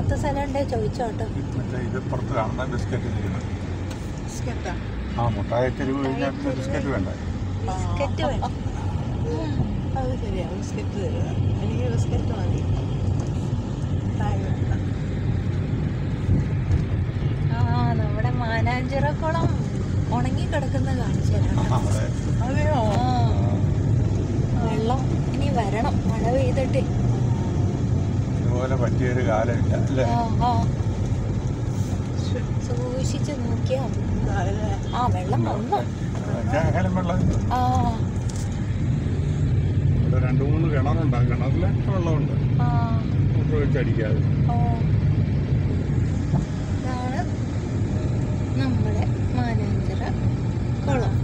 അടുത്ത സ്ഥലം ഉണ്ടേ ചോദിച്ചോട്ടോ മറ്റേ ഇത് പുറത്ത് കാണുന്ന ബിസ്ക്കറ്റ് ചെയ്യുന്നത് ബിസ്ക്കറ്റാ ആ മുട്ടായി തെരുവ് കഴിഞ്ഞാൽ പിന്നെ ബിസ്ക്കറ്റ് വേണ്ട ബിസ്ക്കറ്റ് വേണം അത് ശരിയാ ബിസ്ക്കറ്റ് തരുക എനിക്ക് ബിസ്ക്കറ്റ് മതി താഴെ ആ നമ്മുടെ മാനാഞ്ചിറക്കുളം ഉണങ്ങി കിടക്കുന്ന കാണിച്ചു തരാം ആ, അതെ അതെയോ ആ, വെള്ളം ഇനി വരണം മഴ പെയ്തിട്ട് ഇതുപോലെ പറ്റിയൊരു കാലമില്ല അല്ലേ ആ ആ സൂക്ഷിച്ച് നോക്കിയാ മതി. താഴെ ആ വെള്ളം വന്നു ശകലം വെള്ളമുണ്ട് ആ ഇവിടെ രണ്ട് മൂന്ന് കിണറുണ്ട് ആ കിണറിലെ വെള്ളമുണ്ട് ആ മോട്ടർ വെച്ചടിക്കാതെ ഓ ഇതാണ് നമ്മുടെ മാനാഞ്ചിറ കുളം